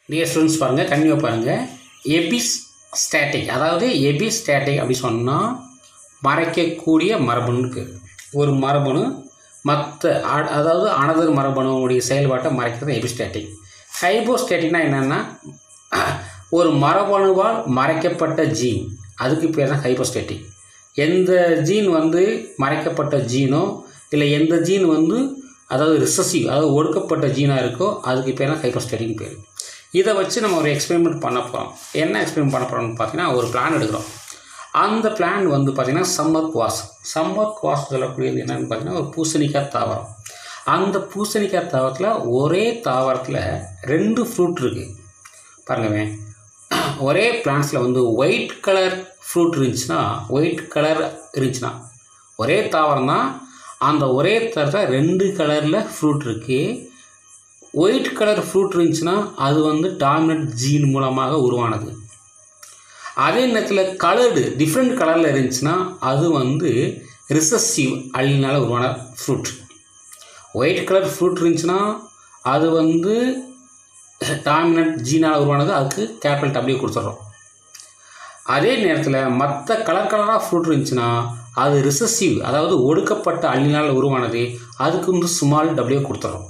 Dear students பாருங்கள் கண்டிப்பாக பாருங்கள் எபிஸ் ஸ்டாட்டிக் அதாவது எபிஸ் ஸ்டாட்டிக் அப்படி சொன்னால் மறைக்கக்கூடிய மரபணுன்னு பேர் ஒரு மரபணு மற்ற அ- அதாவது அனதர் மரபணுடைய செயல்பாட்டை மறைக்கிறது எபிஸ்டாட்டிக் ஹைபோஸ்டாட்டிக்னா என்னென்னா ஒரு மரபணுவால் மறைக்கப்பட்ட ஜீன் அதுக்கு பேர் தான் ஹைபோஸ்டாட்டிக் எந்த ஜீன் வந்து மறைக்கப்பட்ட ஜீனோ இல்லை எந்த ஜீன் வந்து அதாவது ரிசசிவ் அதாவது ஒடுக்கப்பட்ட ஜீனாக இருக்கோ அதுக்கு பேர் தான் ஹைபோஸ்டாட்டிக்னு பேர் இதை வச்சு நம்ம ஒரு எக்ஸ்பெரிமெண்ட் பண்ண போகிறோம் என்ன எக்ஸ்பெரிமெண்ட் பண்ண போகிறோம்னு பார்த்தீங்கன்னா ஒரு பிளான் எடுக்கிறோம் அந்த பிளான் வந்து பார்த்திங்கன்னா சம்மர் குவாஸ் சம்மர் குவாஸ் சொல்லக்கூடியது என்னன்னு பார்த்தீங்கன்னா ஒரு பூசணிக்காய் தாவரம் அந்த பூசணிக்காய் தாவரத்தில் ஒரே தாவரத்தில் ரெண்டு ஃப்ரூட் இருக்குது பாருங்கவே ஒரே பிளான்ஸில் வந்து ஒயிட் கலர் ஃப்ரூட் இருந்துச்சுன்னா ஒயிட் கலர் இருந்துச்சுன்னா ஒரே தாவரம் தான் அந்த ஒரே தாவரத்தில் ரெண்டு கலரில் ஃப்ரூட் இருக்குது ஒயிட் கலர் ஃப்ரூட் இருந்துச்சுன்னா அது வந்து டாமினன்ட் ஜீன் மூலமாக உருவானது அதே நேரத்தில் கலர்டு டிஃப்ரெண்ட் கலரில் இருந்துச்சுன்னா அது வந்து ரிசசிவ் அள்ளினால உருவான ஃப்ரூட் ஒயிட் கலர் ஃப்ரூட் இருந்துச்சுன்னா அது வந்து டாமினன்ட் ஜீனால் உருவானது அதுக்கு கேபிட்டல் டபிள்யூ கொடுத்துட்றோம் அதே நேரத்தில் மற்ற கலர் கலராக ஃப்ரூட் இருந்துச்சுன்னா அது ரிசசிவ் அதாவது ஒடுக்கப்பட்ட அள்ளினால் உருவானது அதுக்கு வந்து ஸ்மால் டபிள்யூ கொடுத்துட்றோம்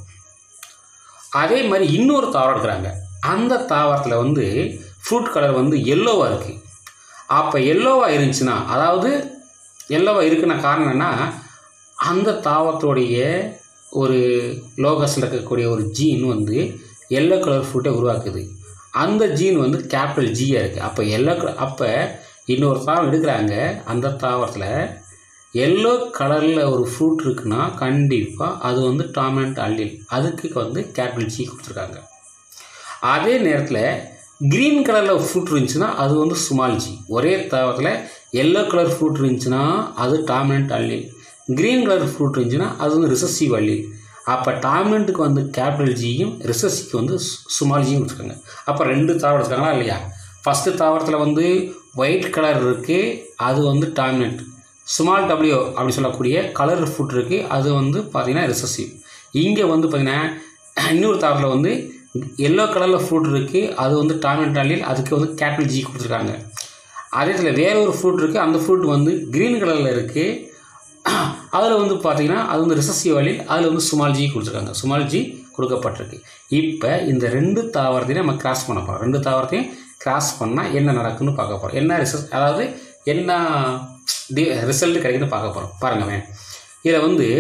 அதே மாதிரி இன்னொரு தாவரம் எடுக்கிறாங்க அந்த தாவரத்தில் வந்து ஃப்ரூட் கலர் வந்து எல்லோவாக இருக்குது அப்போ எல்லோவாக இருந்துச்சுன்னா அதாவது எல்லோவாக இருக்குன்னா காரணம் என்ன அந்த தாவரத்துடைய ஒரு லோகஸில் இருக்கக்கூடிய ஒரு ஜீன் வந்து எல்லோ கலர் ஃப்ரூட்டை உருவாக்குது அந்த ஜீன் வந்து கேபிட்டல் ஜியாக இருக்குது அப்போ எல்லோ கலர் அப்போ இன்னொரு தாவரம் எடுக்கிறாங்க அந்த தாவரத்தில் எல்லோ கலரில் ஒரு ஃப்ரூட் இருக்குன்னா கண்டிப்பாக அது வந்து டாமினன்ட் அல்லில் அதுக்கு வந்து கேபிட்டல் ஜி கொடுத்துருக்காங்க அதே நேரத்தில் க்ரீன் கலரில் ஃப்ரூட் இருந்துச்சுன்னா அது வந்து ஸ்மால் ஜி ஒரே தாவரத்தில் எல்லோ கலர் ஃப்ரூட் இருந்துச்சுன்னா அது டாமினன்ட் அல்லில் க்ரீன் கலர் ஃப்ரூட் இருந்துச்சுன்னா அது வந்து ரிசசிவ் அல்லில் அப்போ டாமினண்ட்டுக்கு வந்து கேபிட்டல் ஜியும் ரிசசிக்கு வந்து ஸ்மால் ஜியும் கொடுத்துருக்காங்க அப்போ ரெண்டு தாவரம் எடுத்துருக்காங்களா இல்லையா ஃபஸ்ட்டு தாவரத்தில் வந்து ஒயிட் கலர் இருக்குது அது வந்து டாமினன்ட் ஸ்மால் டபிள்யூ அப்படி சொல்லக்கூடிய கலர் ஃபுட் இருக்குது அது வந்து பார்த்திங்கன்னா ரிசசிவ் இங்கே வந்து பார்த்திங்கன்னா இன்னொரு தாவரத்தில் வந்து எல்லோ கலரில் ஃப்ரூட் இருக்குது அது வந்து டாமினன்ட் அள்ளியில் அதுக்கு வந்து கேபிட்டல் ஜி கொடுத்துருக்காங்க அதே இதில் வேற ஒரு ஃப்ரூட் இருக்குது அந்த ஃப்ரூட் வந்து க்ரீன் கலரில் இருக்குது அதில் வந்து பார்த்தீங்கன்னா அது வந்து ரிசசிவ் வழியில் அதில் வந்து சுமால் ஜி கொடுத்துருக்காங்க சுமால் ஜி கொடுக்கப்பட்டிருக்கு இப்போ இந்த ரெண்டு தாவரத்தையும் நம்ம கிராஸ் பண்ண போகிறோம் ரெண்டு தாவரத்தையும் கிராஸ் பண்ணால் என்ன நடக்குன்னு பார்க்க போகிறோம் என்ன ரிசல்ட் அதாவது என்ன டி ரிசல்ட் கிடைக்குதுன்னு பார்க்க போகிறோம் பாருங்களேன் இதில் வந்து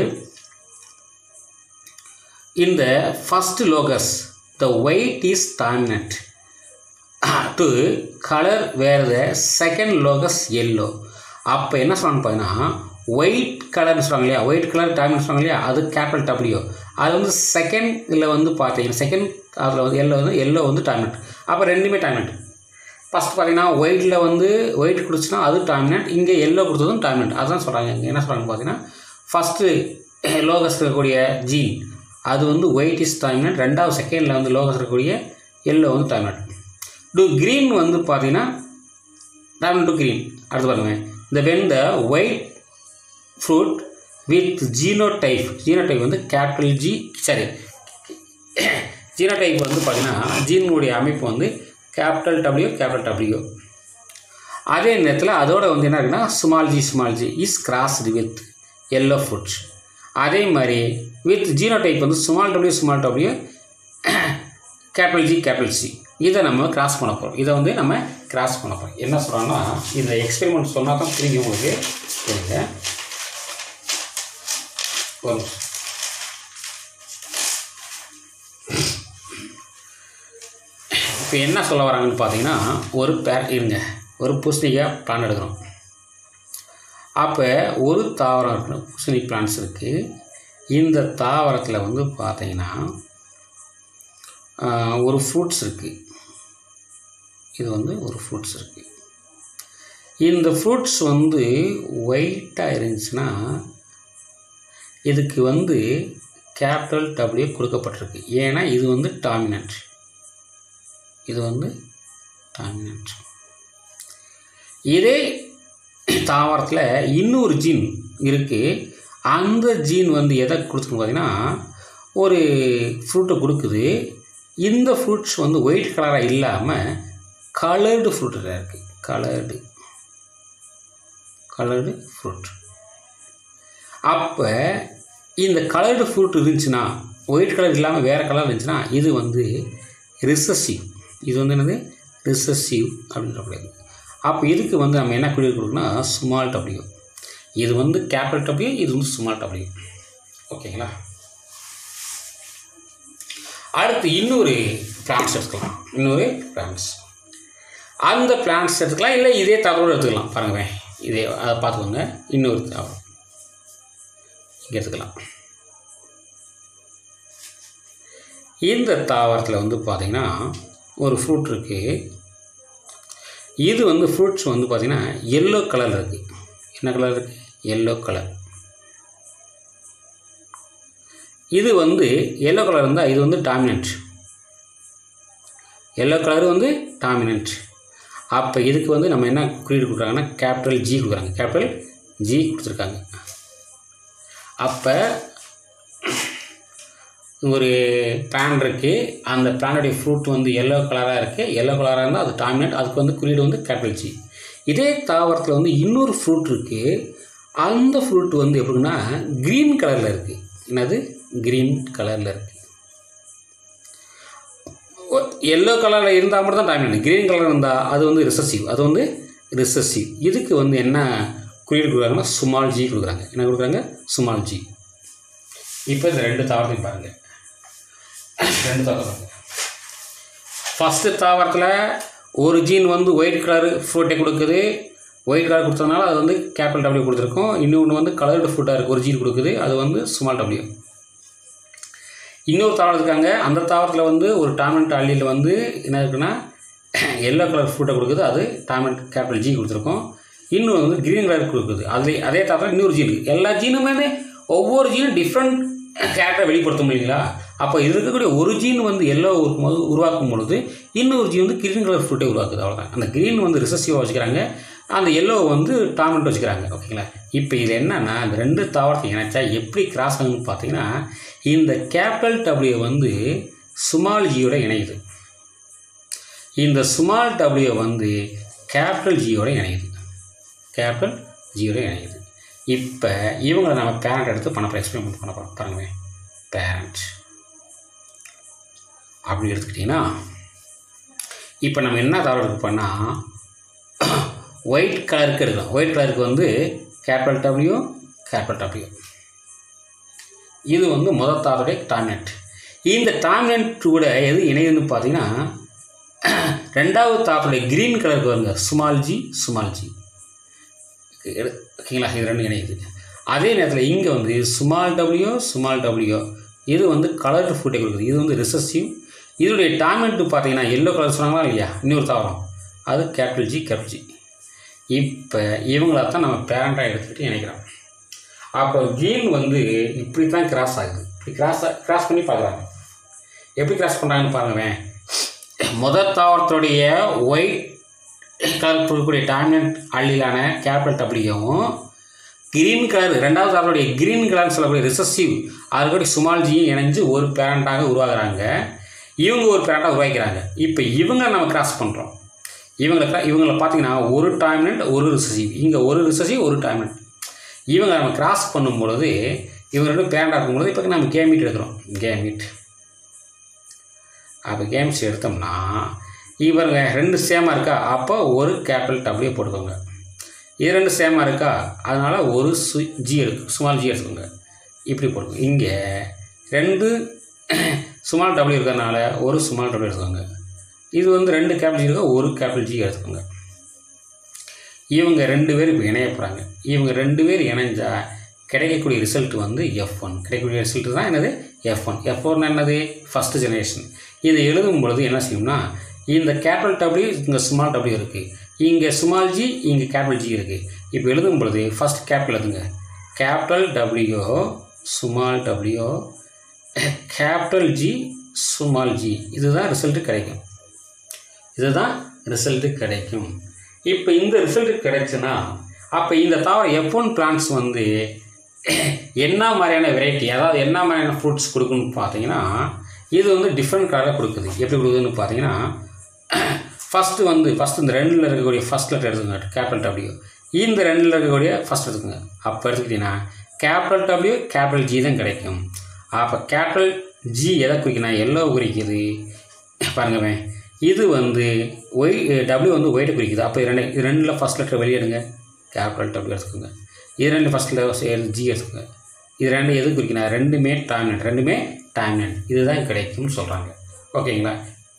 இந்த first locus the white is dominant to colour where the second locus yellow அப்போ என்ன சொல்லணும் பார்த்தீங்கன்னா ஒயிட் கலர்னு சொல்கிறாங்க இல்லையா ஒயிட் கலர் டாமினன்ட் சொல்கிறாங்க இல்லையா அது கேபிட்டல் டபிள்யூ அது வந்து செகண்ட் இதில் வந்து பார்த்தீங்கன்னா செகண்ட் அதில் வந்து எல்லோ வந்து எல்லோ வந்து டாமினன்ட் அப்போ ரெண்டுமே டாமினன்ட் ஃபஸ்ட் பார்த்தீங்கன்னா ஒயிட்டில் வந்து ஒயிட் கொடுத்துச்சுன்னா அது டாமினன்ட் இங்கே எல்லோ கொடுத்ததும் டாமினன்ட் அதுதான் சொல்கிறாங்க இங்கே என்ன சொல்கிறாங்க பார்த்தீங்கன்னா ஃபஸ்ட்டு லோகஸ் இருக்கக்கூடிய ஜீன் அது வந்து ஒயிட் இஸ் டாமினன்ட் ரெண்டாவது செகண்டில் வந்து லோகஸ் இருக்கக்கூடிய எல்லோ வந்து டாமினன்ட் டு க்ரீன் வந்து பார்த்தீங்கன்னா டாமினன்ட் டு க்ரீன் அடுத்து பாருங்க இந்த when the white fruit with genotype genotype வந்து கேபிட்டல் ஜி சாரி ஜீனோடைப் வந்து பார்த்தீங்கன்னா ஜீனுடைய அமைப்பு வந்து கேபிட்டல் டபிள்யூ கேபிட்டல் டபிள்யூ அதே நேரத்தில் அதோட வந்து என்ன இருக்குன்னா small G small G is crossed with yellow fruit அதே மாதிரி வித் ஜீனோடைப் வந்து small W small W capital G capital C இதை நம்ம கிராஸ் பண்ண போகிறோம் இதை வந்து நம்ம கிராஸ் பண்ண போகிறோம் என்ன சொல்கிறாங்கன்னா இந்த எக்ஸ்பெரிமெண்ட் சொன்னால் தான் புரியும் உங்களுக்கு சரிங்க ஒரு நிமிஷம். இப்போ என்ன சொல்ல வராங்கன்னு பார்த்தீங்கன்னா ஒரு பேர் இருங்க ஒரு பூசணிக்காய் பிளான் எடுக்கிறோம் அப்போ ஒரு தாவரம் இருக்கணும் பூசணி பிளான்ஸ் இருக்குது இந்த தாவரத்தில் வந்து பார்த்தீங்கன்னா ஆஹ், ஒரு ஃப்ரூட்ஸ் இருக்குது இது வந்து ஒரு ஃப்ரூட்ஸ் இருக்குது இந்த ஃப்ரூட்ஸ் வந்து ஒயிட்டாக இருந்துச்சுன்னா இதுக்கு வந்து கேபிட்டல் டபிள்யூ கொடுக்கப்பட்டிருக்கு ஏன்னா இது வந்து டாமினன்ட் இது வந்து டாமினன்ட் இதே தாவரத்தில் இன்னொரு ஜீன் இருக்குது அந்த ஜீன் வந்து எதை கொடுத்துருக்கு பார்த்தீங்கன்னா ஒரு ஃப்ரூட்டை கொடுக்குது இந்த ஃப்ரூட்ஸ் வந்து ஒயிட் கலராக இல்லாமல் கலர்டு ஃப்ரூட்டில் இருக்குது கலர்டு கலர்டு ஃப்ரூட் அப்போ இந்த கலர்டு ஃப்ரூட் இருந்துச்சுன்னா ஒயிட் கலர் இல்லாமல் வேறு கலர் இருந்துச்சுன்னா இது வந்து ரிசசிவ் இது வந்து என்னது ரிசசிவ் அப்படின்னு சொல்லக்கூடியது அப்போ இதுக்கு வந்து நம்ம என்ன குறி கொடுக்கணும்னா ஸ்மால் டபிள்யூ இது வந்து கேபிட்டல் டபிள்யூ இது வந்து ஸ்மால் டபிள்யூ ஓகேங்களா அடுத்து இன்னொரு பிளான்ஸ் எடுத்துக்கலாம் இன்னொரு பிளான்ஸ் அந்த பிளான்ஸ் எடுத்துக்கலாம் இல்லை இதே தகவல் எடுத்துக்கலாம் பாருங்களேன் இதே அதை பார்த்துக்கோங்க இன்னொரு தகவல் இங்கே எடுத்துக்கலாம் இந்த தாவரத்தில் வந்து பார்த்திங்கன்னா ஒரு ஃப்ரூட் இருக்குது இது வந்து ஃப்ரூட்ஸ் வந்து பார்த்திங்கன்னா எல்லோ கலரில் இருக்குது என்ன கலர் இருக்குது எல்லோ கலர் இது வந்து எல்லோ கலர் இருந்தால் இது வந்து டாமினன்ட் எல்லோ கலர் வந்து டாமினன்ட் அப்போ இதுக்கு வந்து நம்ம என்ன குறியீடு கொடுக்குறாங்கன்னா கேபிட்டல் ஜி கொடுக்குறாங்க கேபிட்டல் ஜி கொடுத்துருக்காங்க அப்போ ஒரு பிளான் இருக்குது அந்த பிளானுடைய ஃப்ரூட் வந்து எல்லோ கலராக இருக்குது எல்லோ கலராக இருந்தால் அது டாமினேட் அதுக்கு வந்து குறியீடு வந்து கேபிட்டல் ஜி இதே தாவரத்தில் வந்து இன்னொரு ஃப்ரூட் இருக்குது அந்த ஃப்ரூட் வந்து எப்படின்னா க்ரீன் கலரில் இருக்குது என்னது க்ரீன் கலரில் இருக்குது எல்லோ கலரில் இருந்தால் மட்டும் தான் டாமினேட் க்ரீன் கலர் இருந்தால் அது வந்து ரிசசிவ் அது வந்து ரிசசிவ் இதுக்கு வந்து என்ன குறியீடு கொடுக்குறாங்கன்னா சுமால் ஜி கொடுக்குறாங்க என்ன கொடுக்குறாங்க சுமால் ஜி இப்போ இந்த ரெண்டு தாவரத்தையும் பாருங்கள் ரெண்டு தாவரம் ஃபஸ்ட்டு தாவரத்தில் ஒரு ஜீன் வந்து ஒயிட் கலர் ஃப்ரூட்டை கொடுக்குது ஒயிட் கலர் கொடுத்ததுனால அது வந்து கேபிட்டல் டபிள்யூ கொடுத்துருக்கோம் இன்னொன்று வந்து கலர்டு ஃப்ரூட்டாக இருக்குது ஒரு ஜீன் கொடுக்குது அது வந்து ஸ்மால் டபிள்யூ இன்னொரு தாவரம் இருக்காங்க அந்த தாவரத்தில் வந்து ஒரு டாமண்ட் அள்ளியில் வந்து என்ன இருக்குன்னா எல்லோ கலர் ஃப்ரூட்டை கொடுக்குது அது டாமண்ட் கேபிட்டல் ஜி கொடுத்துருக்கோம் இன்னொன்று வந்து க்ரீன் கலர் கொடுக்குது அதுலேயே அதே தாவரத்தில் இன்னொரு ஜீன் இருக்குது எல்லா ஜீனுமே ஒவ்வொரு ஜீனும் டிஃப்ரெண்ட் கேரக்டரை வெளிப்படுத்தும் இல்லைங்களா அப்போ இது இருக்கக்கூடிய ஒரு ஜீன் வந்து எல்லோ இருக்கும்போது உருவாக்கும் பொழுது இன்னொரு ஜீன் வந்து கிரீன் கலர் ஃப்ரூட்டை உருவாக்குது அவ்வளோதான் அந்த க்ரீன் வந்து ரிசசிவாக வச்சுக்கிறாங்க அந்த எல்லோ வந்து டாமினட் வச்சுக்கிறாங்க ஓகேங்களா இப்போ இது என்னன்னா இந்த ரெண்டு தாவரத்தை இணைச்சா எப்படி கிராஸ் ஆகுன்னு பார்த்தீங்கன்னா இந்த கேபிட்டல் டபிள்யூ வந்து சுமால் ஜியோட இணையுது இந்த ஸ்மால் டபிள்யூ வந்து கேபிட்டல் ஜியோட இணையுது கேபிட்டல் ஜியோட இணையுது இப்போ இவங்களை நம்ம பேரண்ட் எடுத்து பண்ண எக்ஸ்பிளைன் பண்ண போகிறோம் பாருங்களேன் பேரண்ட் அப்படி எடுத்துக்கிட்டிங்கன்னா இப்போ நம்ம என்ன தவறு இருக்கு பண்ணால் ஒயிட் கலருக்கு எடுக்கலாம் ஒயிட் கலருக்கு வந்து கேபிட்டல் டபிள்யூ கேபிட்டல் டபிள்யூ இது வந்து முதல் தாவருடைய டாமினன்ட் இந்த டாமினன்ட் கூட எது இணையுதுன்னு பார்த்தீங்கன்னா ரெண்டாவது தாவருடைய க்ரீன் கலருக்கு வருங்க சுமால் ஜி சுமால் ஜி ஓகேங்களா இது ரெண்டும் இணையுது அதே நேரத்தில் இங்கே வந்து சுமால் டபிள்யூ சுமால் டபிள்யூ இது வந்து கலர் ஃபுட்டை கொடுக்குது இது வந்து ரிசசிவ் இதனுடைய டாமெண்ட் பார்த்தீங்கன்னா எல்லோ கலர் சொன்னாங்களா இல்லையா இன்னொரு தாவரம் அது கேபிட்டல் ஜி கேபிட்டல் ஜி இப்போ இவங்கள தான் நம்ம பேரண்டாக எடுத்துக்கிட்டு இணைக்கிறோம் அப்போ ஜீன் வந்து இப்படி தான் கிராஸ் ஆகுது இப்படி கிராஸ் கிராஸ் பண்ணி பார்க்குறாங்க எப்படி கிராஸ் பண்ணுறாங்கன்னு பாருங்களேன் முதல் தாவரத்துடைய ஒயிட் கலர் இருக்கக்கூடிய டாமினன்ட் அள்ளிலான கேபிட்டல் டபிள்யூவும் கிரீன் கலர் ரெண்டாவது தாவருடைய கிரீன் கலர்னு சொல்லக்கூடிய ரிசசிவ் அதுக்கடி சுமால்ஜியும் இணைஞ்சு ஒரு பேரண்டாக உருவாகுறாங்க இவங்க ஒரு பேரண்டாக உருவாக்கிறாங்க இப்போ இவங்க நம்ம கிராஸ் பண்ணுறோம் இவங்களை இவங்களை பார்த்தீங்கன்னா ஒரு டாமினன்ட் ஒரு ரிசசிவ் இங்கே ஒரு ரிசசிவ் ஒரு டாமினன்ட் இவங்க நம்ம கிராஸ் பண்ணும் பொழுது இவங்க ரெண்டும் பேரண்டாக இருக்கும்பொழுது இப்போ நம்ம கேமிட் எடுக்கிறோம் கேமிட் அப்போ கேம்ஸ் எடுத்தோம்னா இவருங்க ரெண்டு சேமாக இருக்கா அப்போ ஒரு கேபிட்டல் டபிள்யூ போட்டுக்கோங்க இது ரெண்டு சேமாக இருக்கா அதனால் ஒரு சு ஜி எடுக்கும் ஸ்மால் ஜி எடுத்துக்கோங்க இப்படி போட்டுக்கோங்க இங்கே ரெண்டு ஸ்மால் டபிள்யூ இருக்கிறதுனால ஒரு ஸ்மால் டபிள்யூ எடுத்துக்கோங்க இது வந்து ரெண்டு கேபிட்டல் ஜி இருக்கா ஒரு கேபிட்டல் ஜி எடுத்துக்கோங்க இவங்க ரெண்டு பேர் இப்போ இணைய போகிறாங்க இவங்க ரெண்டு பேர் இணைஞ்சா கிடைக்கக்கூடிய ரிசல்ட் வந்து எஃப் ஒன் கிடைக்கக்கூடிய ரிசல்ட் தான் என்னது எஃப் ஒன் எஃப் ஒன் என்னது ஃபஸ்ட்டு ஜெனரேஷன் இதை எழுதும் பொழுது என்ன செய்யும்னா இந்த கேபிட்டல் டபிள்யூ இங்கே ஸ்மால் டபிள்யூ இருக்குது இங்கே ஸ்மால் ஜி இங்கே கேபிட்டல் ஜி இருக்குது இப்போ எழுதும் பொழுது ஃபஸ்ட் கேபிட்டல் எழுதுங்க capital W small W capital G small G இதுதான் ரிசல்ட்டு கிடைக்கும் இதுதான் ரிசல்ட்டு கிடைக்கும் இப்போ இந்த ரிசல்ட்டு கிடைச்சுன்னா அப்போ இந்த தாவரம் எஃப் ஒன் பிளான்ஸ் வந்து என்ன மாதிரியான வெரைட்டி அதாவது என்ன மாதிரியான ஃப்ரூட்ஸ் கொடுக்குன்னு பார்த்தீங்கன்னா இது வந்து டிஃப்ரெண்ட் கலராக கொடுக்குது எப்படி கொடுக்குதுன்னு பார்த்தீங்கன்னா ஃபஸ்ட்டு வந்து ஃபஸ்ட்டு இந்த ரெண்டில் இருக்கக்கூடிய ஃபஸ்ட் லெட்டர் எடுத்துங்க கேபிட்டல் டபிள்யூ இந்த ரெண்டில் இருக்கக்கூடிய ஃபஸ்ட் எடுத்துங்க அப்போ எடுத்துக்கிட்டிங்கன்னா கேபிட்டல் டபிள்யூ கேபிட்டல் ஜி தான் கிடைக்கும் அப்போ கேபிட்டல் ஜி எதை குறிக்கணும் எல்லோ குறிக்குது பாருங்கவே இது வந்து ஒய் டபிள்யூ வந்து ஒயிட்டை குறிக்குது அப்போ ரெண்டு இது ரெண்டில் ஃபஸ்ட் லெட்டர் வெளியிடுங்க கேபிட்டல் டபிள்யூ எடுத்துக்கோங்க இது ரெண்டு ஃபஸ்ட்டில் ஜி எடுத்துக்கோங்க இது ரெண்டு எது குறிக்கணும் ரெண்டுமே டாமினன்ட் ரெண்டுமே டாமினன்ட் இதுதான் கிடைக்கும்னு சொல்கிறாங்க ஓகேங்களா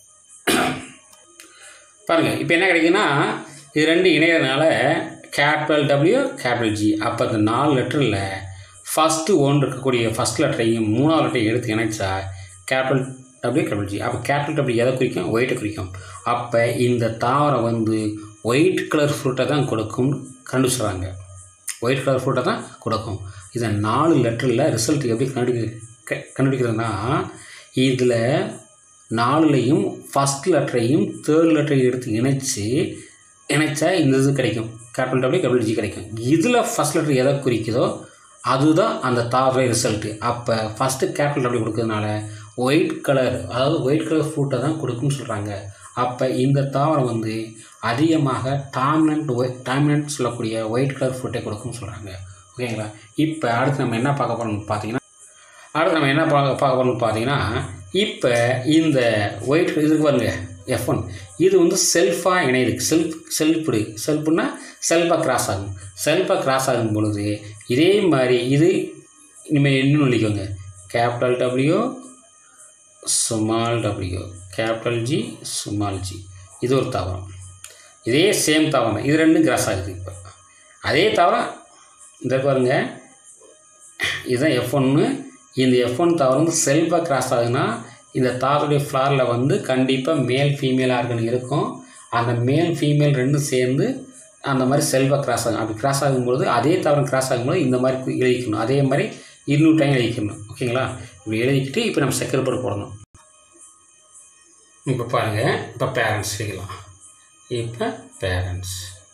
பாருங்கள் இப்போ என்ன கிடைக்குன்னா இது ரெண்டு இணையறதுனால கேபிட்டல் டபிள்யூ கேபிட்டல் ஜி அப்போ அந்த நாலு லெட்டரில் ஃபஸ்ட்டு ஒன்று இருக்கக்கூடிய ஃபஸ்ட் லெட்டரையும் மூணாவது லெட்டரையும் எடுத்து இணைச்சா கேபிட்டல் டபிள்யூ கேபிட்டல் ஜி அப்போ கேபிட்டல் டபிள்யூ எதை குறிக்கும் ஒயிட்டை குறிக்கும் அப்போ இந்த தாவரம் வந்து ஒயிட் கலர் ஃப்ரூட்டை தான் கொடுக்கும் கண்டுபிடிச்சாங்க ஒயிட் கலர் ஃப்ரூட்டை தான் கொடுக்கும் இதை நாலு லெட்டரில் ரிசல்ட் எப்படி கண்டுபிடி க- கண்டுபிடிக்கிறதுனா இதில் நாலுலையும் ஃபஸ்ட் லெட்டரையும் தேர்ட் லெட்டரையும் எடுத்து இணைச்சு இணைச்சா இந்த இது கிடைக்கும் கேபிட்டல் டபிள்யூ கேபிட்டல் ஜி கிடைக்கும் இதில் ஃபஸ்ட் லெட்டர் எதை குறிக்குதோ அதுதான் அந்த தாவர ரிசல்ட்டு அப்போ ஃபஸ்ட்டு கேபிட்டல் டபிள்யூ கொடுக்கறதுனால ஒயிட் கலர் அதாவது ஒயிட் கலர் ஃப்ரூட்டை தான் கொடுக்கும்னு சொல்கிறாங்க அப்போ இந்த தாவரம் வந்து அதிகமாக டாமினன்ட் ஒய் டாமினன்ட் சொல்லக்கூடிய ஒயிட் கலர் ஃப்ரூட்டை கொடுக்கும்னு சொல்கிறாங்க ஓகேங்களா இப்போ அடுத்து நம்ம என்ன பார்க்க போகிறோம்னு பார்த்தீங்கன்னா அடுத்து நம்ம என்ன பார்க்க பார்க்க போகிறோம்னு பார்த்தீங்கன்னா இப்போ இந்த ஒயிட் இதுக்கு பாருங்க எஃப் ஒன் இது வந்து செல்ஃபாக இணையுது செல்ஃப் செல்ஃப்டு செல்ஃப்னா செல்ஃபாக கிராஸ் ஆகும் செல்ஃபாக கிராஸ் ஆகும் பொழுது இதே மாதிரி இது இனிமேல் இன்னும் எழுதிக்கோங்க capital W small W capital G small G இது ஒரு தாவரம் இதே சேம் தாவரம் இது ரெண்டும் கிராஸ் ஆகுது இப்போ அதே தாவரம் இந்த பாருங்க இதுதான் எஃப் ஒன்று இந்த எஃப் ஒன் தாவரம் வந்து செல்ஃபாக கிராஸ் ஆகுதுன்னா இந்த தாவருடைய ஃப்ளாரில் வந்து கண்டிப்பாக மேல் ஃபீமேலாக இருக்குன்னு இருக்கும் அந்த மேல் ஃபீமேல் ரெண்டும் சேர்ந்து அந்த மாதிரி செல்ஃபாக கிராஸ் ஆகும் அப்படி கிராஸ் ஆகும்பொழுது அதே தாவரம் கிராஸ் ஆகும்போது இந்த மாதிரி கு- எழுதிக்கணும் அதே மாதிரி இன்னொரு டைம் எழுதிக்கணும் ஓகேங்களா இப்படி எழுதிக்கிட்டு இப்போ நம்ம செக்கர் போர்டு போடணும் இப்போ பாருங்கள் இப்போ பேரண்ட்ஸ் எழுதலாம் இப்போ பேரண்ட்ஸ்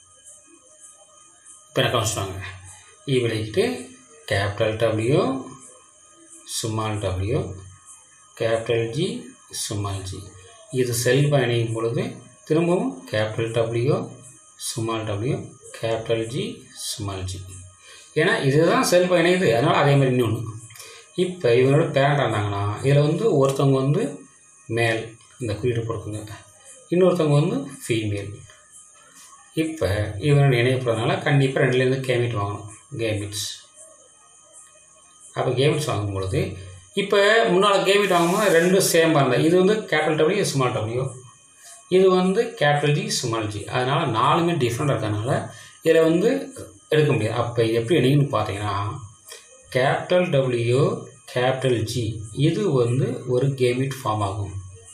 இப்போ என்ன கவனிச்சுவாங்க இ விளைக்கிட்டு capital W small W capital G small G இது செல்ஃப் இணையும் பொழுது திரும்பவும் capital W small W capital G small G ஏன்னா இதுதான் செல்ஃப் இணையுது அதனால் அதே மாதிரி இன்னொன்று இப்போ இவங்களோட பேரண்ட் இருந்தாங்கன்னா இதில் வந்து ஒருத்தவங்க வந்து மேல் இந்த குறியீடு கொடுக்குங்க இன்னொருத்தவங்க வந்து ஃபீமேல் இப்போ இவனோட இணையப்படுறதுனால கண்டிப்பாக ரெண்டுலேருந்து கேமிட் வாங்கணும் கேமிட்ஸ் அப்போ கேமிட்ஸ் வாங்கும் பொழுது இப்போ முன்னால் கேமிட் வாங்கும்போது ரெண்டும் சேமாக இருந்தால் இது வந்து கேபிட்டல் டபிள்யூ ஸ்மால் டபிள்யூ இது வந்து கேபிட்டல் ஜி ஸ்மால் ஜி அதனால் நாலுமே டிஃப்ரெண்ட் இருக்கறனால இதில் வந்து எடுக்க முடியாது அப்போ இது எப்படி எடுக்கணும்னு பார்த்தீங்கன்னா கேபிட்டல் டபிள்யூ கேபிட்டல் ஜி இது வந்து ஒரு கேமிட் ஃபார்ம் ஆகும்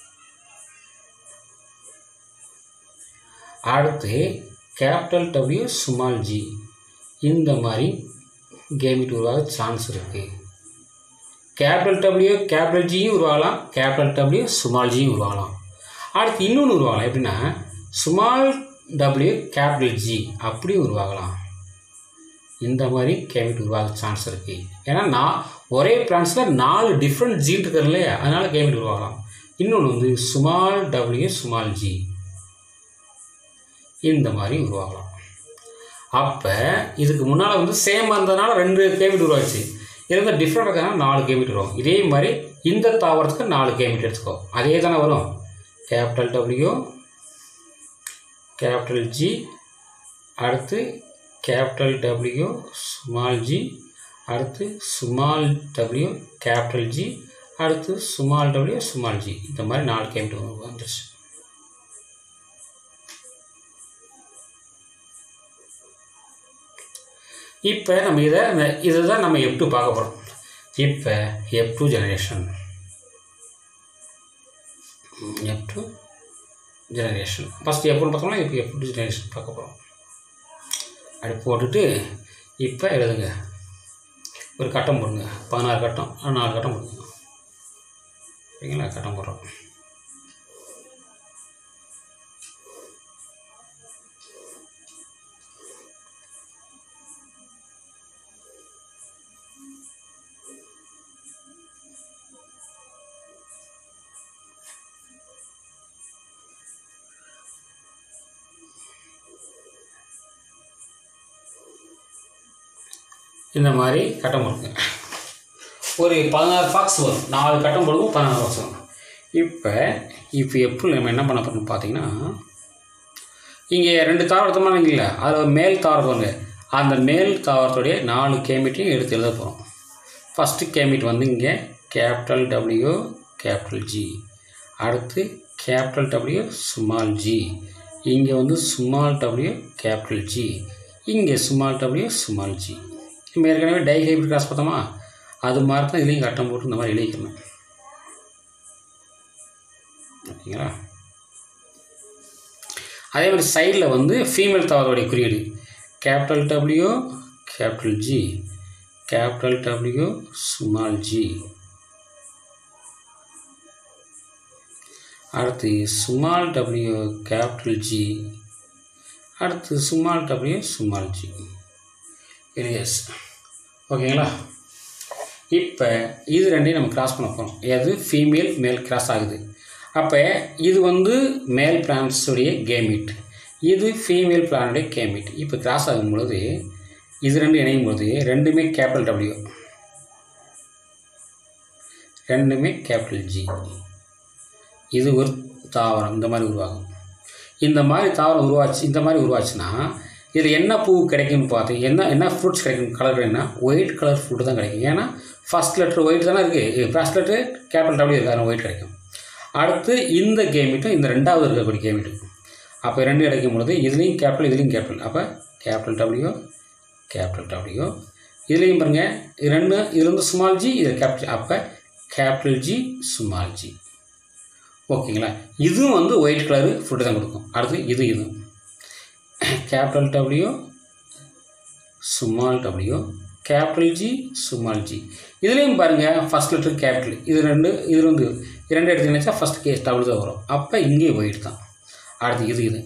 அடுத்து கேபிட்டல் டபிள்யூ ஸ்மால் ஜி இந்த மாதிரி கேமிட் உருவாக சான்ஸ் இருக்குது கேபிட்டல் டபிள்யூ கேபிட்டல் ஜியும் உருவாகலாம் கேபிட்டல் டபிள்யூ ஸ்மால் ஜியும் உருவாகலாம் அடுத்து இன்னொன்று உருவாகலாம் எப்படின்னா ஸ்மால் டபிள்யூ கேபிட்டல் ஜி அப்படியும் உருவாகலாம் இந்த மாதிரி கேமிட் உருவாக சான்ஸ் இருக்குது ஏன்னா நான் ஒரே பிளான்ஸில் நாலு டிஃப்ரெண்ட் ஜீன் இருக்கிறது இல்லையா அதனால் கேமிட் உருவாகலாம் இன்னொன்று வந்து ஸ்மால் டபிள்யூ ஸ்மால் ஜி இந்த மாதிரி உருவாகலாம் அப்போ இதுக்கு முன்னால் வந்து சேம் இருந்ததுனால ரெண்டு கேமிட் உருவாச்சு இருந்தால் டிஃப்ரெண்ட் இருக்கிறதுனால நாலு கேமிட் வரும் இதே மாதிரி இந்த தாவரத்துக்கு நாலு கேமிட் எடுத்துக்கோ அதே தானே வரும் கேபிட்டல் டபிள்யூ கேபிட்டல் ஜி அடுத்து கேபிட்டல் டபிள்யூ ஸ்மால் ஜி அடுத்து ஸ்மால் டபிள்யூ கேபிட்டல் ஜி அடுத்து ஸ்மால் டபிள்யூ ஸ்மால் ஜி இந்த மாதிரி நாலு கேமிட் வந்துருச்சு இப்போ நம்ம இதை இதை தான் நம்ம எப் டூ பார்க்க போகிறோம் இப்போ F two generation F two generation first எப்போன்னு பார்த்தோம்னா இப்போ எப் டூ ஜெனரேஷன் பார்க்க போகிறோம் அப்படி போட்டுட்டு இப்போ எழுதுங்க ஒரு கட்டம் போடுங்க பதினாறு கட்டம் ஆ, நாலு கட்டம் போடுங்க சரிங்களா கட்டம் போடுறோம் இந்த மாதிரி கட்டம் இருக்கு ஒரு பதினாறு பாக்ஸ் வரும் நாலு கட்டம் போடுவோம் பதினாறு பாக்ஸ் வரும் இப்போ இப்போ எப்படி நம்ம என்ன பண்ண போகிறோம்னு பார்த்தீங்கன்னா இங்கே ரெண்டு தாவரத்தமாக இல்லை அதில் மேல் தாவரம் வந்து அந்த மேல் தாவரத்துடைய நாலு கேமிட்டையும் எடுத்து எழுத போகிறோம் ஃபஸ்ட்டு கேமிட் வந்து இங்கே கேபிட்டல் டபிள்யூ கேபிட்டல் ஜி அடுத்து கேபிட்டல் டபிள்யூ ஸ்மால் ஜி இங்கே வந்து ஸ்மால் டபிள்யூ கேபிட்டல் ஜி இங்கே ஸ்மால் டபிள்யூ ஸ்மால் ஜி நம்ம ஏற்கனவே டை ஹைபிரிட் கிராஸ் பார்த்தோமா அது மாதிரி தான் இதுலேயும் கட்டம் போட்டு இந்த மாதிரி எழுதிக்கணும் ஓகேங்களா அதே மாதிரி சைடில் வந்து ஃபீமேல் தாவரோடைய குறியீடு capital W capital G capital W small G அடுத்து ஸ்மால் டபிள்யூ கேபிட்டல் ஜி அடுத்து small W small G yes ஓகேங்களா இப்போ இது ரெண்டையும் நம்ம கிராஸ் பண்ண போகிறோம் எது ஃபீமேல் மேல் கிராஸ் ஆகுது அப்போ இது வந்து மேல் பிளான்ஸுடைய கேமிட் இது ஃபீமேல் பிளானுடைய கேமிட் இப்போ கிராஸ் ஆகும் பொழுது இது ரெண்டும் இணையும் போது ரெண்டுமே கேபிட்டல் டபிள்யூ ரெண்டுமே கேபிட்டல் ஜி இது ஒரு தாவரம் இந்த மாதிரி உருவாகும் இந்த மாதிரி தாவரம் உருவாச்சு இந்த மாதிரி உருவாச்சுன்னா இதில் என்ன பூ கிடைக்கும்னு பார்த்து என்ன என்ன ஃப்ரூட்ஸ் கிடைக்கும் கலர் என்ன ஒயிட் கலர் ஃப்ரூட் தான் கிடைக்கும் ஏன்னா ஃபஸ்ட் லெட்டர் ஒயிட் தானே இருக்குது ஃபஸ்ட் லெட்டர் கேபிட்டல் டபிள்யூ இருக்காது ஒயிட் கிடைக்கும் அடுத்து இந்த கேமிட்டும் இந்த ரெண்டாவது இருக்கக்கூடிய கேமிட்டும் அப்போ ரெண்டு கிடைக்கும் பொழுது இதுலேயும் கேபிட்டல் இதுலேயும் கேபிட்டல் அப்போ கேபிட்டல் டபிள்யூ கேபிட்டல் டபிள்யூ இதுலேயும் பாருங்கள் இது ரெண்டு இது வந்து ஸ்மால் ஜி இது கேபிட்டல் அப்போ கேபிட்டல் ஜி ஸ்மால் ஜி ஓகேங்களா இதுவும் வந்து ஒயிட் கலரு ஃபுட்டு தான் கொடுக்கும் அடுத்து இது இது capital W small W capital G small G இதுலேயும் பாருங்கள் ஃபஸ்ட் லெட்டர் கேபிட்டல் இது ரெண்டு இது வந்து இரண்டு எடுத்தீங்கன்னா ஃபஸ்ட் கேஸ் டபுள் தான் வரும் அப்போ இங்கே ஒயிட் தான் அடுத்து இது இது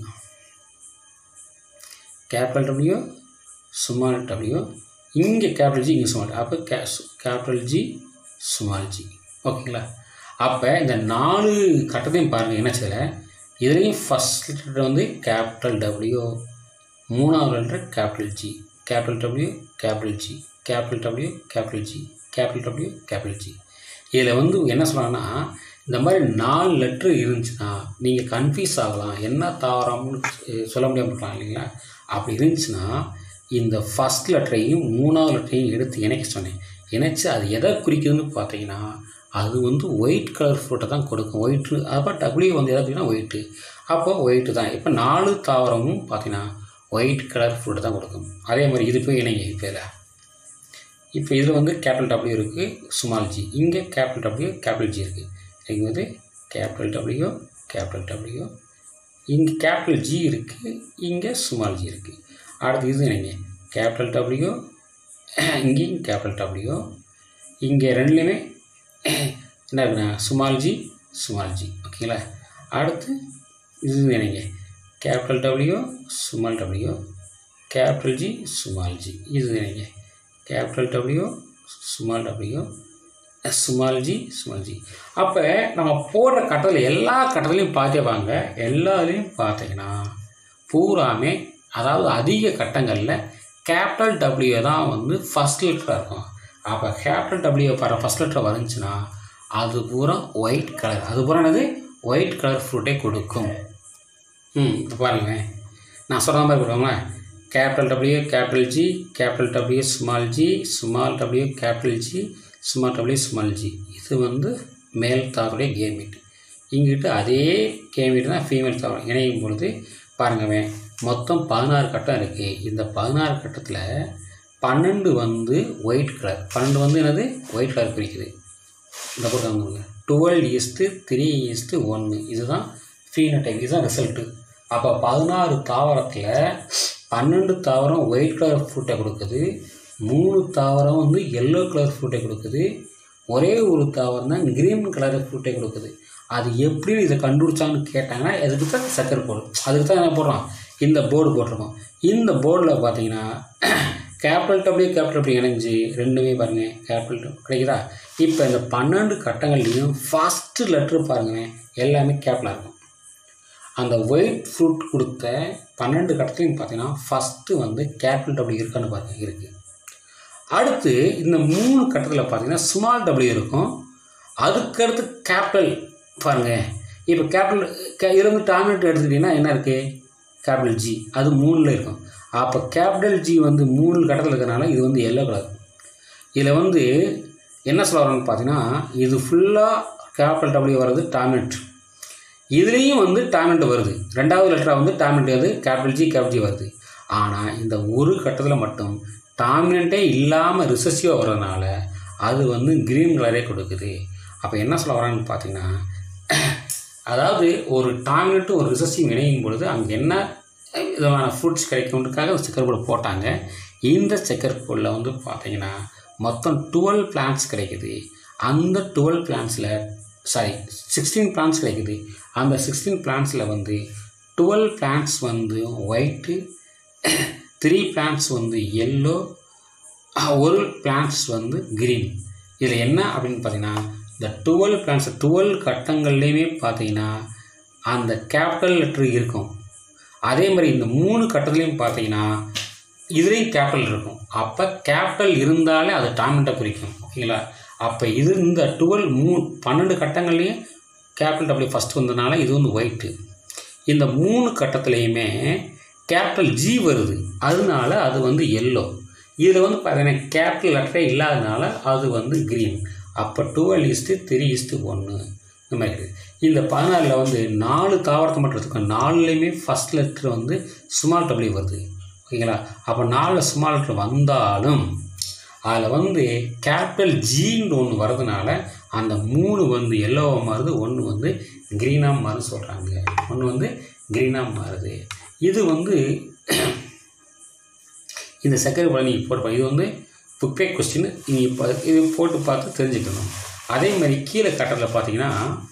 கேபிட்டல் டபிள்யூ ஸ்மால் டபிள்யூ இங்கே கேபிட்டல் ஜி இங்கே ஸ்மால் அப்போ கே கேபிட்டல் ஜி ஸ்மால் ஜி ஓகேங்களா அப்போ இந்த நாலு கட்டத்தையும் பாருங்கள் என்ன செய்யலை இதுலேயும் ஃபஸ்ட் லெட்டர் வந்து கேபிட்டல் டபிள்யூ மூணாவது letter capital G capital W capital G capital W capital G capital W capital G இதில் வந்து என்ன சொல்கிறாங்கன்னா இந்த மாதிரி நாலு லெட்ரு இருந்துச்சுன்னா நீங்கள் கன்ஃபியூஸ் ஆகலாம் என்ன தாவரம்னு அஹ் சொல்ல முடியாமல் இருக்கலாம் இல்லைங்களா அப்படி இருந்துச்சுன்னா இந்த ஃபஸ்ட் லெட்டரையும் மூணாவது லெட்டரையும் எடுத்து இணைக்க சொன்னேன் இணைச்சு அது எதை குறிக்குதுன்னு பார்த்தீங்கன்னா அது வந்து ஒயிட் கலர் ஃப்ரூட்டை தான் கொடுக்கும் ஒயிட்டு அப்போ டபிள்யூ வந்து எதை அப்படின்னா ஒயிட்டு அப்போ ஒயிட்டு தான் இப்போ நாலு தாவரமும் பார்த்தீங்கன்னா ஒயிட் கலர் ஃப்ரூட்டை தான் கொடுக்கும் அதே மாதிரி இது போய் இணைங்க இப்போ இதில் இப்போ இதில் வந்து கேபிட்டல் டபிள்யூ இருக்குது ஸ்மால் ஜி இங்கே கேபிட்டல் டபிள்யூ கேபிட்டல் ஜி இருக்குது இங்கே வந்து கேபிட்டல் டபிள்யூ கேபிட்டல் டபிள்யூ இங்கே கேபிட்டல் ஜி இருக்குது இங்கே ஸ்மால் ஜி இருக்குது அடுத்து இது இணைங்க கேபிட்டல் டபிள்யூ இங்கேயும் கேபிட்டல் டபிள்யூ இங்கே ரெண்டுலேயுமே என்ன இருக்குண்ணா ஸ்மால் ஜி ஸ்மால் ஜி ஓகேங்களா அடுத்து இது இணைங்க capital W small W capital G small G இது இணைங்க capital W small W small G small G அப்போ நம்ம போடுற கட்டத்தில் எல்லா கட்டத்துலையும் பார்த்தே வாங்க எல்லாத்துலேயும் பார்த்தீங்கன்னா பூராமே அதாவது அதிக கட்டங்களில் கேபிட்டல் டபிள்யூ தான் வந்து ஃபஸ்ட் லெட்டராக இருக்கும் அப்போ கேபிட்டல் டபிள்யூ வர ஃபஸ்ட் லெட்டர் வந்துச்சுன்னா அது பூரா ஒயிட் கலர் அது பூரா என்னது ஒயிட் கலர் ஃப்ரூட்டே கொடுக்கும் ம் இப்போ பாருங்கள் நான் சொல்கிற மாதிரி கொடுப்பாங்களா capital W capital G capital W small G small W capital G small W small G இது வந்து மேல் தாவருடைய கேமிட் இங்கிட்டு அதே கேமிட் தான் ஃபீமேல் தாவரம் இணையும் பொழுது பாருங்கவே மொத்தம் பதினாறு கட்டம் இருக்குது இந்த பதினாறு கட்டத்தில் பன்னெண்டு வந்து ஒயிட் கலர் பன்னெண்டு வந்து என்னது ஒயிட் கலர் குறிக்குது இந்த பக்கம் வந்துருங்க டுவெல் ஈஸ்ட்டு த்ரீ ஈஸ்ட்டு ஒன்று இதுதான் ஃபீனடைப் இதுதான் ரிசல்ட்டு அப்போ பதினாறு தாவரத்தில் பன்னெண்டு தாவரம் ஒயிட் கலர் ஃப்ரூட்டை கொடுக்குது மூணு தாவரம் வந்து எல்லோ கலர் ஃப்ரூட்டை கொடுக்குது ஒரே ஒரு தாவரம் தான் க்ரீன் கலர் ஃப்ரூட்டை கொடுக்குது அது எப்படி இதை கண்டுபிடிச்சான்னு கேட்டாங்கன்னா அதுக்கு தான் சக்கரை போர்டு அதுக்கு தான் என்ன போடுறோம் இந்த போர்டு போட்டிருக்கோம் இந்த போர்டில் பார்த்தீங்கன்னா கேபிட்டல் டபிள்யூ கேபிட்டல் டபிள்யூ இணைஞ்சு ரெண்டுமே பாருங்கள் கேபிட்டல் கிடைக்குதா இப்போ இந்த பன்னெண்டு கட்டங்கள்லேயும் ஃபஸ்ட்டு லெட்ரு பாருங்கள் எல்லாமே கேபிட்டலாக இருக்கும் அந்த ஒயிட் ஃப்ரூட் கொடுத்த பன்னெண்டு கட்டத்துலையும் பார்த்தீங்கன்னா ஃபஸ்ட்டு வந்து கேபிட்டல் டபிள்யூ இருக்கான்னு பாருங்கள் இருக்குது அடுத்து இந்த மூணு கட்டத்தில் பார்த்தீங்கன்னா ஸ்மால் டபிள்யூ இருக்கும் அதுக்கடுத்து கேபிட்டல் பாருங்கள் இப்போ கேபிட்டல் கே இதில் வந்து டாமினேட் எடுத்துக்கிட்டிங்கன்னா என்ன இருக்குது கேபிட்டல் ஜி அது மூணில் இருக்கும் அப்போ கேபிட்டல் ஜி வந்து மூணு கட்டத்தில் இருக்கிறனால இது வந்து எல்லோ கலர் இதில் வந்து என்ன சொல்ல வரோன்னு பார்த்தீங்கன்னா இது ஃபுல்லாக கேபிட்டல் டபிள்யூ வர்றது டாமினேட் இதுலேயும் வந்து டாமினேட் வருது ரெண்டாவது லெட்டராக வந்து டாமினேட் வருது கேபிட்டல் ஜி கேபிட்டல் ஜி வருது ஆனால் இந்த ஒரு கட்டத்தில் மட்டும் டாமினண்ட்டே இல்லாமல் ரிசசிவாக வர்றதுனால அது வந்து க்ரீன் கலரே கொடுக்குது அப்போ என்ன சொல்ல வரான்னு பார்த்தீங்கன்னா அதாவது ஒரு டாமினட்டும் ஒரு ரிசசிவ் இணையும் பொழுது அங்கே என்ன விதமான ஃப்ரூட்ஸ் கிடைக்கும்ன்றதுக்காக ஸ்டிக்கர் போர்டு போட்டாங்க இந்த ஸ்டிக்கர் போர்டில் வந்து பார்த்தீங்கன்னா மொத்தம் டுவெல் பிளான்ஸ் கிடைக்குது அந்த டுவெல் பிளான்ஸில் சாரி சிக்ஸ்டீன் பிளான்ஸ் கிடைக்குது அந்த சிக்ஸ்டீன் பிளான்ஸில் வந்து டுவெல் பிளான்ஸ் வந்து ஒயிட்டு த்ரீ பிளான்ஸ் வந்து எல்லோ ஒரு பிளான்ஸ் வந்து க்ரீன் இதில் என்ன அப்படின்னு பார்த்தீங்கன்னா இந்த டுவெல் பிளான்ஸ் டுவெல் கட்டங்கள்லேயுமே பார்த்தீங்கன்னா அந்த கேபிட்டல் லெட்ரு இருக்கும் அதே மாதிரி இந்த மூணு கட்டத்துலேயும் பார்த்தீங்கன்னா இதுலேயும் கேபிட்டல் இருக்கும் அப்போ கேபிட்டல் இருந்தாலே அது டாமினட்டை குறிக்கும் ஓகேங்களா அப்போ இது இந்த டுவெல் மூ பன்னெண்டு கட்டங்கள்லேயும் கேபிட்டல் டபிள்யூ ஃபஸ்ட் வந்ததுனால இது வந்து ஒயிட்டு இந்த மூணு கட்டத்துலேயுமே கேபிட்டல் ஜி வருது அதனால அது வந்து எல்லோ இதில் வந்து பார்த்தீங்கன்னா கேபிட்டல் லெட்டரே இல்லாதனால அது வந்து க்ரீன் அப்போ டுவெல் இஸ்ட்டு த்ரீ இஸ்ட்டு ஒன்று இந்த மாதிரி இருக்குது இந்த பதினாறில் வந்து நாலு தாவரத்தை மட்டும் எடுத்துக்கோங்க நாலுலேயுமே ஃபஸ்ட் லெட்ரு வந்து ஸ்மால் டபிள்யூ வருது ஓகேங்களா அப்போ நாலு ஸ்மால் லெட்ரு வந்தாலும் அதில் வந்து கேபிட்டல் ஜின்னு ஒன்று வர்றதுனால அந்த மூணு வந்து எல்லோவாக மாறுது ஒன்று வந்து க்ரீனாக மாறுது சொல்கிறாங்க ஒன்று வந்து க்ரீனாக மாறுது இது வந்து இந்த சர்க்கரை பழம் நீங்கள் போட்டு பாருங்க. இது வந்து புக் பேக் கொஸ்டின் நீங்கள் இப்போ இது போட்டு பார்த்து தெரிஞ்சுக்கணும் அதே மாதிரி கீழே கட்டத்தில் பார்த்தீங்கன்னா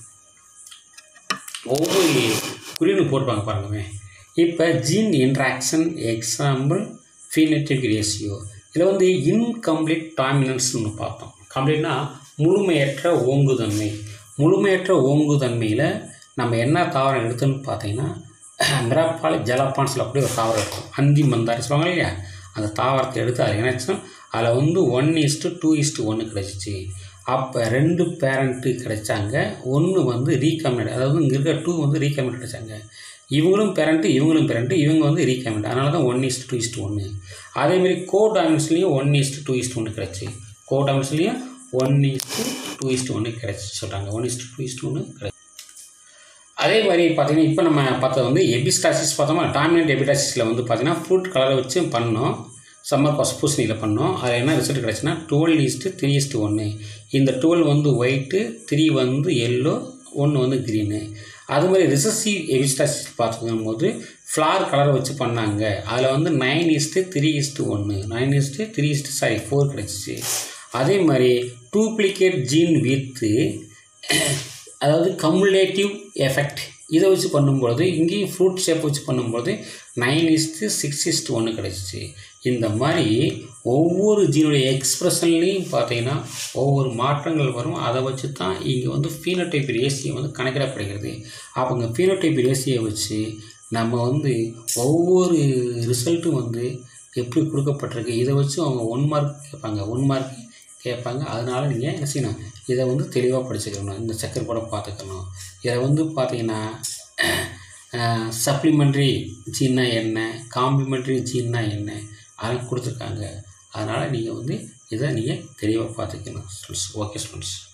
ஒவ்வொரு குறியீடு போட்டுப்பாங்க பாருங்கமே இப்போ gene interaction example phenotypic ratio இதில் வந்து இன்கம்ப்ளீட் டாமினன்ஸ்னு ஒன்று பார்த்தோம் கம்ப்ளீட்னா முழுமையற்ற ஓங்குதன்மை முழுமையற்ற ஓங்குதன்மையில் நம்ம என்ன தாவரம் எடுத்தோன்னு பார்த்தீங்கன்னா மிராப்பால் ஜலப்பான்னு சொல்லக்கூடிய ஒரு தாவரம் இருக்கும் அந்தி மந்தாரி சொல்லுவாங்க இல்லையா அந்த தாவரத்தை எடுத்து அதை இணைச்சோம் அதில் வந்து ஒன் இஸ்ட்டு டூ இஸ்ட்டு ஒன்று கிடச்சிச்சு அப்போ ரெண்டு பேரண்ட்டு கிடைச்சாங்க ஒன்று வந்து ரீகமெண்ட் அதாவது இங்கே இருக்க டூ வந்து ரீகமெண்ட் கிடைச்சாங்க இவங்களும் பேரண்ட்டு இவங்களும் பேரண்ட்டு இவங்க வந்து ரீகமெண்ட் அதனால தான் ஒன் இஸ்ட் டூ இஸ்ட் ஒன்று அதேமாதிரி கோ டாமினன்ஸ்லேயும் ஒன் இஸ்ட் டூ இஸ்ட் ஒன்று கிடச்சி கோ டாமினன்ஸ்லேயும் ஒன் இஸ்ட்டு டூ இஸ்ட் ஒன்று கிடச்சி சொல்கிறாங்க ஒன் இஸ்ட் டூ இஸ்ட் ஒன்று கிடைச்சி அதே மாதிரி பார்த்தீங்கன்னா இப்போ நம்ம பார்த்தது வந்து எபிஸ்டாசிஸ் பார்த்தோமா டாமினன்ட் எபிடாசிஸில் வந்து பார்த்தீங்கன்னா ஃப்ரூட் கலரை வச்சு பண்ணோம் சம்மர் பாஸ் பூசணியில் பண்ணோம் அதில் என்ன ரிசல்ட் கிடச்சுன்னா டுவெல் ஈஸ்ட்டு த்ரீ ஈஸ்ட்டு ஒன்று இந்த டுவெல் வந்து ஒயிட்டு த்ரீ வந்து எல்லோ ஒன்று வந்து க்ரீனு அது மாதிரி ரிசசிவ் எபிஸ்டாசிஸ் பார்த்துக்கும் போது ஃப்ளார் கலரை வச்சு பண்ணாங்க அதில் வந்து நைன் ஈஸ்ட்டு த்ரீ ஈஸ்ட்டு ஒன்று nine is to three is to sorry four கிடச்சிச்சு அதே மாதிரி டூப்ளிகேட் ஜீன் வித்து அதாவது கமுலேட்டிவ் எஃபெக்ட் இதை வச்சு பண்ணும்பொழுது இங்கேயும் ஃப்ரூட் ஷேப் வச்சு பண்ணும்போது நைன் இஸ்ட்டு சிக்ஸ் இஸ்ட்டு ஒன்று கிடச்சிச்சு இந்த மாதிரி ஒவ்வொரு ஜீனுடைய எக்ஸ்ப்ரெஷன்லேயும் பார்த்தீங்கன்னா ஒவ்வொரு மாற்றங்கள் வரும் அதை வச்சு தான் இங்கே வந்து ஃபீனோடைப் ரேசியை வந்து கணக்கிடப்படுகிறது அப்போ இங்கே ஃபீனோடைப் ரேசியை வச்சு நம்ம வந்து ஒவ்வொரு ரிசல்ட்டும் வந்து எப்படி கொடுக்கப்பட்டிருக்கு இதை வச்சு அவங்க ஒன் மார்க் கேட்பாங்க ஒன் மார்க் கேட்பாங்க அதனால் நீங்கள் என்ன செய்யணும் இதை வந்து தெளிவாக படிச்சுக்கணும் இந்த சக்கரை கூட பார்த்துக்கணும் இதை வந்து பார்த்தீங்கன்னா சப்ளிமெண்ட்ரி ஜீன்னா என்ன காம்ப்ளிமெண்ட்ரி ஜீன்னா என்ன அதெல்லாம் கொடுத்துருக்காங்க அதனால் நீங்கள் வந்து இதை நீங்கள் தெளிவாக பார்த்துக்கணும் ஓகே ஸ்டூடெண்ட்ஸ்